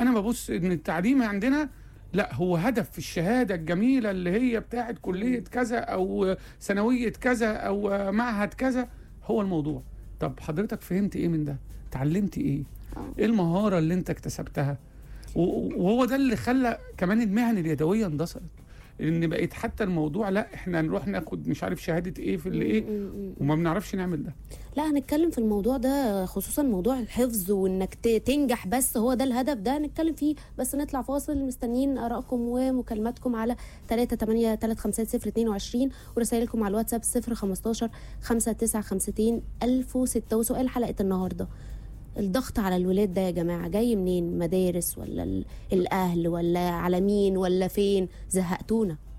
انا ببص ان التعليم عندنا لا هو هدف في الشهاده الجميله اللي هي بتاعت كليه كذا او ثانويه كذا او معهد كذا هو الموضوع طب حضرتك فهمت ايه من ده اتعلمت ايه آه. ايه المهاره اللي انت اكتسبتها و- وهو ده اللي خلى كمان المهن اليدويه اندثرت ان بقيت حتى الموضوع لا احنا نروح ناخد مش عارف شهاده ايه في اللي ايه م- م- م. وما بنعرفش نعمل ده لا هنتكلم في الموضوع ده خصوصا موضوع الحفظ وانك ت- تنجح بس هو ده الهدف ده هنتكلم فيه بس نطلع فاصل مستنيين ارائكم ومكالماتكم على 3 8 3 5 0 22 ورسائلكم على الواتساب 0 15 5 9 52 1006 وسؤال حلقه النهارده الضغط على الولاد ده يا جماعه جاي منين مدارس ولا ال- الاهل ولا على مين ولا فين زهقتونا